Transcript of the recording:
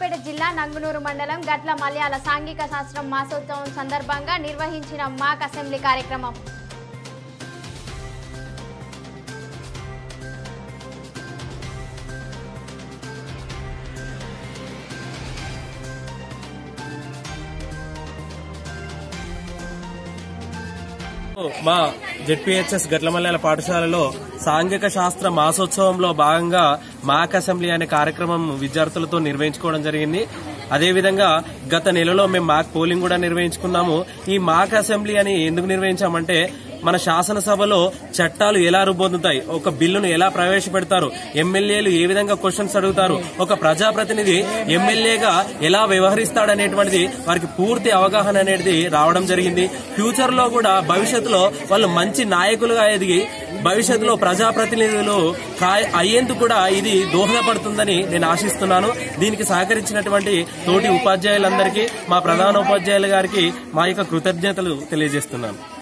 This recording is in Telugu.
సిద్దిపేట జిల్లా నంగునూరు మండలం గట్ల మలయాళ సాంఘిక శాస్త్రం మాసోత్సవం సందర్భంగా నిర్వహించిన మాక్ అసెంబ్లీ కార్యక్రమం మా జెడ్పీహెచ్ఎస్ గట్లమల్లాల పాఠశాలలో సాంఘిక శాస్త్ర మాసోత్సవంలో భాగంగా మాక్ అసెంబ్లీ అనే కార్యక్రమం విద్యార్థులతో నిర్వహించుకోవడం జరిగింది అదేవిధంగా గత నెలలో మేము మాక్ పోలింగ్ కూడా నిర్వహించుకున్నాము ఈ మాక్ అసెంబ్లీ అని ఎందుకు నిర్వహించామంటే మన శాసనసభలో చట్టాలు ఎలా రూపొందుతాయి ఒక బిల్లును ఎలా ప్రవేశపెడతారు ఎమ్మెల్యేలు ఏ విధంగా క్వశ్చన్స్ అడుగుతారు ఒక ప్రజాప్రతినిధి ఎమ్మెల్యేగా ఎలా వ్యవహరిస్తాడనేటువంటిది వారికి పూర్తి అవగాహన అనేది రావడం జరిగింది ఫ్యూచర్ లో కూడా భవిష్యత్తులో వాళ్ళు మంచి నాయకులుగా ఎదిగి భవిష్యత్తులో ప్రజాప్రతినిధులు కా- అయ్యేందుకు కూడా ఇది దోహదపడుతుందని నేను ఆశిస్తున్నాను దీనికి సహకరించినటువంటి తోటి ఉపాధ్యాయులందరికీ మా ప్రధాన ఉపాధ్యాయుల గారికి మా యొక్క కృతజ్ఞతలు తెలియజేస్తున్నాను